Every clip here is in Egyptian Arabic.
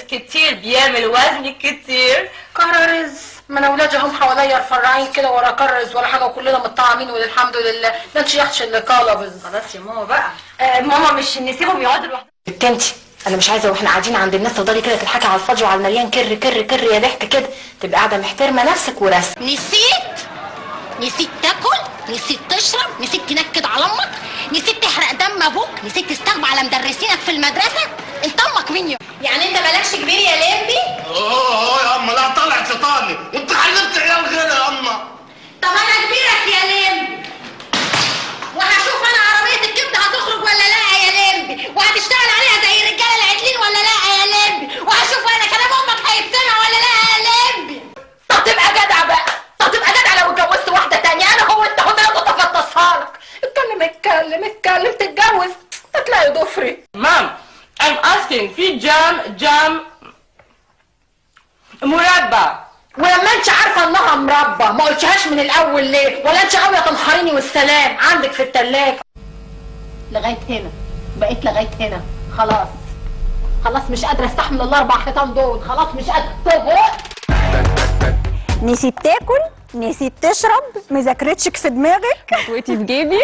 كتير بيعمل وزن كتير كررز ما انا ولادي هم حواليا رفرعين كده ولا كرز ولا حاجه وكلنا متطعمين والحمد لله لا انت يخشى اللي قلبز خلاص يا ماما بقى آه ماما مش نسيبهم يقعدوا لوحدهم بنتي انا مش عايزه واحنا قاعدين عند الناس تفضلي كده تضحكي على الفاضي وعلى المليان كر كر كر يا ضحك كده تبقى قاعده محترمه نفسك ورسم نسيت نسيت تاكل نسيت تشرب نسيت تنكد على امك نسيت تحرق دم ابوك نسيت تستغبى على مدرسينك في المدرسه انت امك مين يا يعني انت مالكش كبير يا لمبي اوه اوه يا اما لا طلع شيطاني وانت علمت عيال غيري يا اما طب انا كبيرك يا لمبي وهشوف انا عربيه الكبده هتخرج ولا لا يا لمبي وهتشتغل عليها زي الرجاله العدلين ولا لا يا لمبي وهشوف انا كلام امك هيتسمع ولا لا يا لمبي طب تبقى جدع بقى طب تبقى جدع لو اتجوزت واحده تانية انا هو انت هو انا كنت افطسها لك اتكلم اتكلم اتكلم تتجوز هتلاقي ضفري مام I'm asking في جام جام مربى ولما انت عارفه انها مربى ما قلتهاش من الاول ليه ولا انت غاويه تنحريني والسلام عندك في التلاجة لغايه هنا بقيت لغايه هنا خلاص خلاص مش قادره استحمل الاربع حيطان دول خلاص مش قادره نسيت تاكل نسيت تشرب مذاكرتشك في دماغك كويتي في جيبي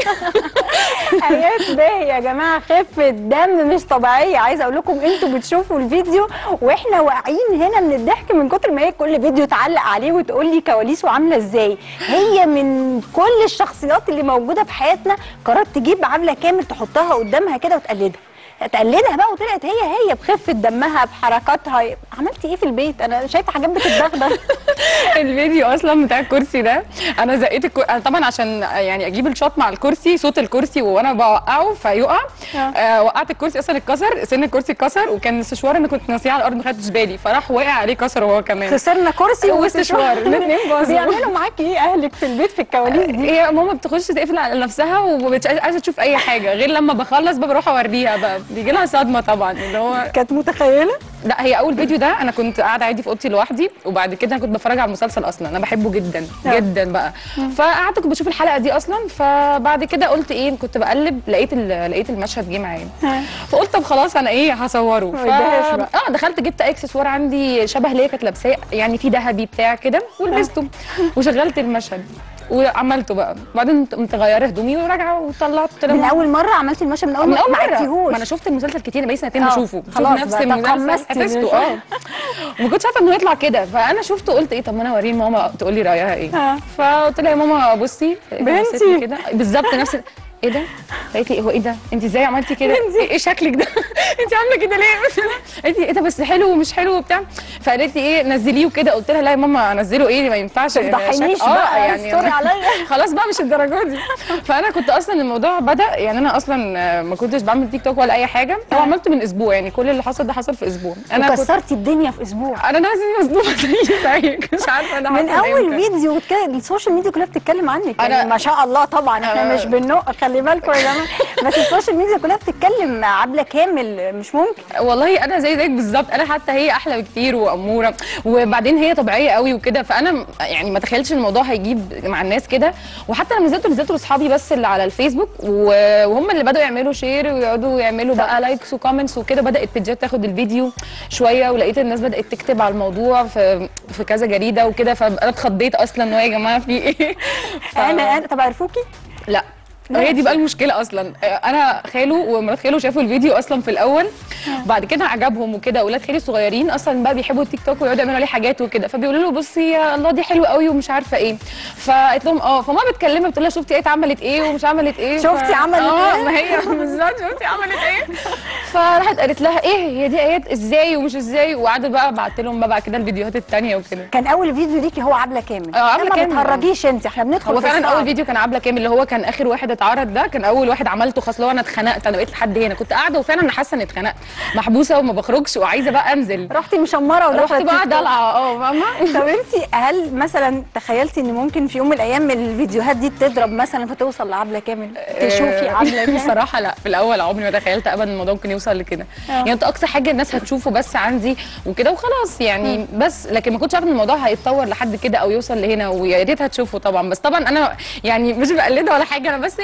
ايات باهي يا جماعه خفه دم مش طبيعيه عايزه اقول لكم انتوا بتشوفوا الفيديو واحنا واقعين هنا من الضحك من كتر ما هي كل فيديو تعلق عليه وتقول لي كواليسه عامله ازاي هي من كل الشخصيات اللي موجوده في حياتنا قررت تجيب عبله كامل تحطها قدامها كده وتقلدها تقلدها بقى وطلعت هي هي بخفه دمها بحركاتها عملتي ايه في البيت انا شايفه حاجات بتتدغدغ الفيديو اصلا بتاع الكرسي ده انا زقيت الكو... أنا طبعا عشان يعني اجيب الشوت مع الكرسي صوت الكرسي وانا بوقعه فيقع آه وقعت الكرسي اصلا اتكسر سن الكرسي اتكسر وكان السشوار انا كنت ناسيه على الارض ما خدتش بالي فراح وقع عليه كسر هو كمان خسرنا كرسي واستشوار الاثنين باظوا بيعملوا معاكي ايه اهلك في البيت في الكواليس دي هي ماما بتخش تقفل على نفسها ومش عايزه تشوف اي حاجه غير لما بخلص بقى بروح اوريها بقى بيجي لها صدمه طبعا اللي هو كانت متخيله لا هي اول فيديو ده انا كنت قاعده عادي في اوضتي لوحدي وبعد كده انا كنت بتفرج على المسلسل اصلا انا بحبه جدا جدا بقى فقعدت كنت بشوف الحلقه دي اصلا فبعد كده قلت ايه كنت بقلب لقيت ال- لقيت المشهد جه معايا فقلت طب خلاص انا ايه هصوره ف... اديهاش بقى. اه دخلت جبت اكسسوار عندي شبه اللي هي كانت لابساه يعني في ذهبي بتاع كده ولبسته وشغلت المشهد وعملته بقى بعدين قمت مغيره هدومي وراجعه وطلعت من اول مره عملت المشهد من اول من اول ما مره عرفتيهوش ما انا شفت المسلسل كتير انا بقالي سنتين آه، بشوفه بشوف خلاص نفس بقى، المسلسل تقمصتي حفظته المشهد. اه وما كنتش عارفه انه يطلع كده فانا شفته قلت ايه طب ما انا اوريه ماما تقول لي رايها ايه آه. فقلت لها يا ماما بصي بنتي. بصيت كده بالظبط نفس ايه ده؟ قالت لي هو ايه ده؟ انت ازاي عملتي كده؟ ايه إيه شكلك ده؟ انت عامله كده ليه؟ قلت لها- قالت لي ايه ده بس حلو ومش حلو وبتاع فقالت لي ايه نزليه وكده قلت لها لا يا ماما انزله ايه ما ينفعش تفضحينيش شك- بقى، استري عليا. خلاص بقى مش الدرجه دي فانا كنت اصلا الموضوع بدا يعني انا اصلا آه، ما كنتش بعمل تيك توك ولا اي حاجه هو عملته من اسبوع يعني كل اللي حصل ده حصل في اسبوع انا كنت وكسرتي الدنيا في اسبوع انا نازل مصدومه زي زيك مش عارفه ده من حصل اول إمتى. فيديو وتك- السوشيال ميديا كلها بتتكلم عنك يعني أنا- ما شاء الله طبعا احنا آه. مش بننق خلي بالكم يا جماعه بس السوشيال ميديا كلها بتتكلم عبله كامل مش ممكن والله انا زي زيك بالظبط انا حتى هي احلى بكتير واموره وبعدين هي طبيعيه قوي وكده فانا م- يعني ما تخيلتش ان الموضوع هيجيب مع الناس كده وحتى لما نزلته نزلته لاصحابي بس اللي على الفيسبوك و- وهم اللي بداوا يعملوا شير ويقعدوا يعملوا بقى لايكس وكومنتس وكده بدات بيجات تاخد الفيديو شويه ولقيت الناس بدات تكتب على الموضوع في في كذا جريده وكده فانا اتخضيت اصلا ان هو يا جماعه في ايه ف- انا انا طب عرفوكي لا هي دي بقى المشكله اصلا انا خاله ومرات خاله شافوا الفيديو اصلا في الاول بعد كده عجبهم وكده اولاد خالي الصغيرين اصلا بقى بيحبوا التيك توك ويقعدوا يعملوا عليه حاجات وكده فبيقولوا له بصي يا الله دي حلوه قوي ومش عارفه ايه فقالت لهم اه فما بتكلمها بتقول لها شفتي ايه عملت ايه ومش عملت ايه شفتي عملت اه إيه؟ ما هي بالظبط شفتي عملت ايه فراحت قالت لها ايه هي دي ايات ازاي ومش ازاي وقعدت بقى بعت لهم بقى بعد كده الفيديوهات التانيه وكده كان اول فيديو ليكي هو عبله كامل اه، عبلة ما كامل. بتهرجيش انت احنا بندخل هو في فعلا الصعب. اول فيديو كان عبله كامل اللي هو كان اخر واحد اتعرض ده كان اول واحد عملته خلاص اللي هو انا اتخنقت انا بقيت لحد هنا كنت قاعده وفعلا انا حاسه اني اتخنقت محبوسه وما بخرجش وعايزه بقى انزل رحتي مشمره وداخله رحت بقى التيك توك. ضلعه اه فاهمه طب انت هل مثلا تخيلتي ان ممكن في يوم من الايام الفيديوهات دي تضرب مثلا فتوصل لعبله كامل تشوفي عبله كامل بصراحه لا في الاول عمري ما تخيلت ابدا الموضوع ممكن يوصل لكده يعني انت اقصى حاجه الناس هتشوفه بس عندي وكده وخلاص يعني بس لكن ما كنتش عارفه ان الموضوع هيتطور لحد كده او يوصل لهنا ويا ريت هتشوفه طبعا بس طبعا انا يعني مش بقلدها ولا حاجه انا بس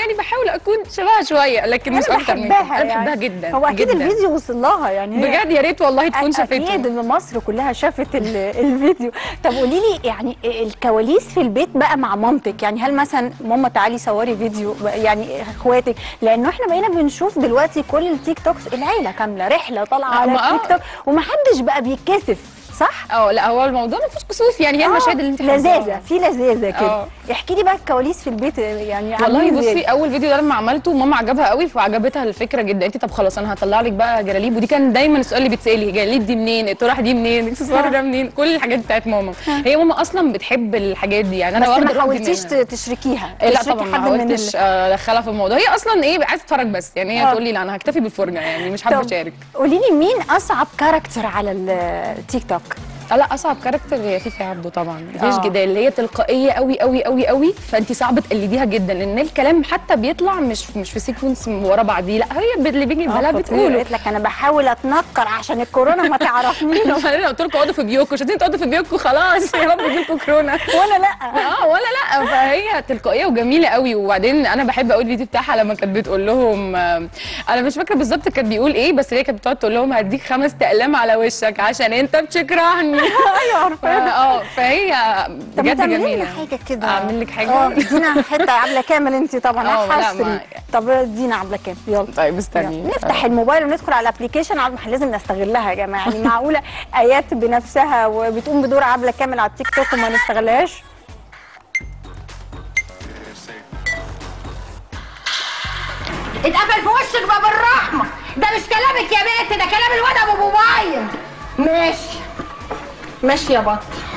يعني بحاول اكون شبهها شويه لكن مش انا اكتر من كده بحبها انا بحبها يعني. جدا هو اكيد جداً. الفيديو وصل لها يعني هي- بجد يا ريت والله تكون اكيد شافته ان مصر كلها شافت ال- الفيديو طب قولي لي يعني الكواليس في البيت بقى مع مامتك يعني هل مثلا ماما تعالي صوري فيديو يعني اخواتك لانه احنا بقينا بنشوف دلوقتي كل التيك توكس العيله كامله رحله طالعه على ما- التيك توك ومحدش بقى بيتكسف صح اه لا هو الموضوع ما فيهوش كسوف يعني هي آه، المشاهد اللي انت لذاذه حافظاها. في لذاذه كده آه. احكي لي بقى الكواليس في البيت يعني والله عاملين بصي إزاي؟ اول فيديو ده لما عملته ماما عجبها قوي فعجبتها الفكره جدا قالت لي طب خلاص انا هطلع لك بقى جلاليب ودي كان دايما السؤال اللي بيتسالي جلاليب دي منين الطرح دي منين الاكسسوار ده منين كل الحاجات بتاعت ماما هي ماما اصلا بتحب الحاجات دي يعني انا بس واخده ما الروح دي حاولتيش منها. ت- تشركيها لا تشركي طبعا ما حد من حاولتش ال- آه، ادخلها في الموضوع هي اصلا ايه عايزه تتفرج بس يعني آه. هي تقول لي لا انا هكتفي بالفرجه يعني مش حابه طب اشارك قولي لي مين اصعب كاركتر على التيك توك آه، لا اصعب كاركتر هي فيفي عبده طبعا مفيش آه. جدال هي تلقائيه قوي قوي قوي قوي فانت صعب تقلديها جدا لان الكلام حتى بيطلع مش مش في سيكونس ورا بعضيه لا هي اللي بيجي في بالها بتقوله قلت لك انا بحاول اتنكر عشان الكورونا ما تعرفنيش انا قلت لكم اقعدوا في بيوتكم مش عايزين تقعدوا في بيوتكم خلاص يا رب يجيلكم كورونا وانا لا اه ولا لا فهي تلقائيه وجميله قوي وبعدين انا بحب قوي الفيديو بتاعها لما كانت بتقول لهم آه، انا مش فاكره بالظبط كانت بيقول ايه بس هي كانت بتقعد تقول لهم هديك خمس اقلام على وشك عشان انت بتكرهني ايوه ف- اه فهي طب ما بجد تعملي لي جميله حاجه كده اعمل لك اه حاجه ادينا حته عبله كامل انت طبعا اه، لا، حصري ما- طب ادينا عبله كامل يلا طيب استني يلا. نفتح الموبايل وندخل على الابلكيشن عاد ما احنا لازم نستغلها يا جماعه يعني معقوله ايات بنفسها وبتقوم بدور عبله كامل على التيك توك وما نستغلهاش اتقفل في وشك باب الرحمة ده مش كلامك يا بنت ده كلام الواد ابو موبايل ماشي ماشي يا بط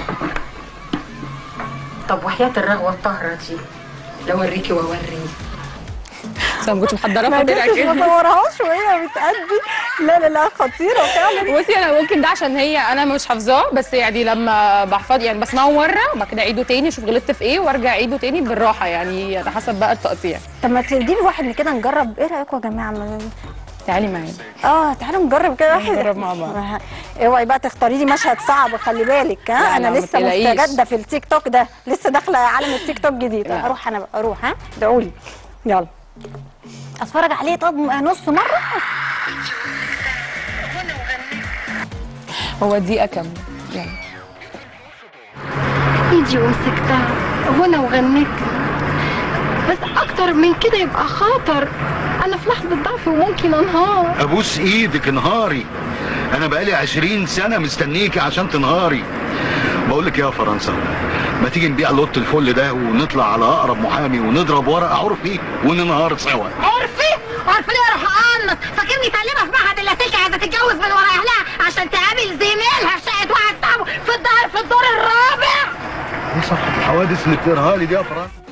طب وحياة الرغوة الطاهرة دي لو اوريكي واوريكي بس انا ما كنتش محضره ما فطلع قدرتش كده ما صورهاش وهي بتأدي لا لا لا خطيره فعلا بصي انا ممكن ده عشان هي انا مش حافظاه بس يعني لما بحفظ يعني بسمعه مره وبعد كده اعيده تاني اشوف غلطت في ايه وارجع اعيده تاني بالراحه يعني على حسب بقى التقطيع طب ما تديني واحد كده نجرب ايه رايكم يا جماعه ما- تعالي معايا اه تعالوا نجرب كده واحد نجرب مع بعض. اوعي بقى تختاري لي مشهد صعب خلي بالك لا، ها لا، انا ما لسه تقلقيش. مستجده في التيك توك ده لسه داخله عالم التيك توك جديد لا. اروح انا بقى اروح ها ادعوا لي يلا اتفرج عليه طب نص مره هو دقيقه كامله يلا ايدي ومسكتها هنا وغنيت بس اكتر من كده يبقى خطر انا في لحظة ضعف وممكن انهار ابوس ايدك انهاري انا بقالي عشرين سنة مستنيكي عشان تنهاري بقول لك يا فرنسا ما تيجي نبيع لوت الفل ده ونطلع على اقرب محامي ونضرب ورقة عرفي وننهار سوا عرفي عرفي ليه اروح اقنص فاكرني تعلمها في معهد اللاسلكي عايزه تتجوز من ورا اهلها عشان تقابل زميلها في شقه واحد صاحبه في الدار في الدور الرابع ايه صح الحوادث اللي بتقراها لي دي يا فرنسا